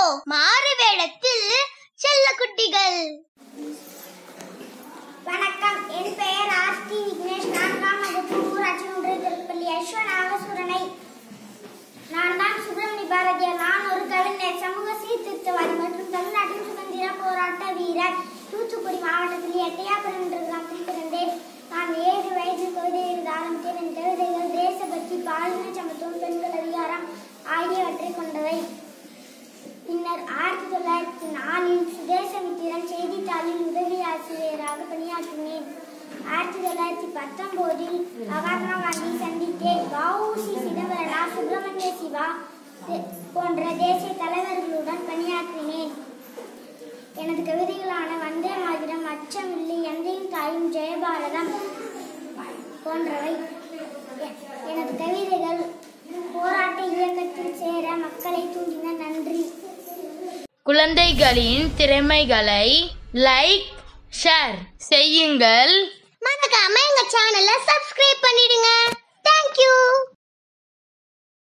மாறு வேடத்தில் செல்ல குட்டிகள் வணக்கம் என் பெயர் ஆர்த்தி விக்னேஷ் நான்காம் வகுப்பு ஊராட்சி ஒன்றிய திருப்பள்ளி அஸ்வநாகசுரனை நான் தான் சுப்பிரமணி பாரதியார் நான் ஒரு கவிஞர் சமூக சீர்திருத்தவாதி மற்றும் தமிழ்நாட்டின் சுதந்திர போராட்ட வீரர் தூத்துக்குடி மாவட்டத்தில் எட்டையாபுரம் என்ற கிராமத்தில் பிறந்தேன் நான் ஏழு வயது கவிதை எழுத ஆரம்பித்தேன் என் கவிதைகள் தேசபக்தி பாலின சமத்துவம் பெண்கள் அதிகாரம் ஆகியவற்றை கொண்டவை பின்னர் ஆயிரத்தி தொள்ளாயிரத்தி நாலில் சுதேசமித்திரன் செய்தித்தாளில் உதவி ஆசிரியராக பணியாற்றினேன் ஆயிரத்தி தொள்ளாயிரத்தி பத்தொன்பதில் மகாத்மா காந்தி சந்தித்தேன் வஉசி சிதம்பரனார் சுப்பிரமணிய சிவா தே- போன்ற தேசிய தலைவர்களுடன் பணியாற்றினேன் எனது கவிதைகளான வந்தே மாதிரம் அச்சமில்லை எந்தையும் தாயும் ஜெயபாரதம் போன்றவை எ- எனது கவிதைகள் போராட்ட இயக்கத்தில் சேர மக்களை தூண்டின நன்றி குழந்தைகளின் திறமைகளை லைக் ஷேர் செய்யுங்கள் மறக்காம எங்க சேனலை சப்ஸ்கிரைப் பண்ணிடுங்க தேங்க்யூ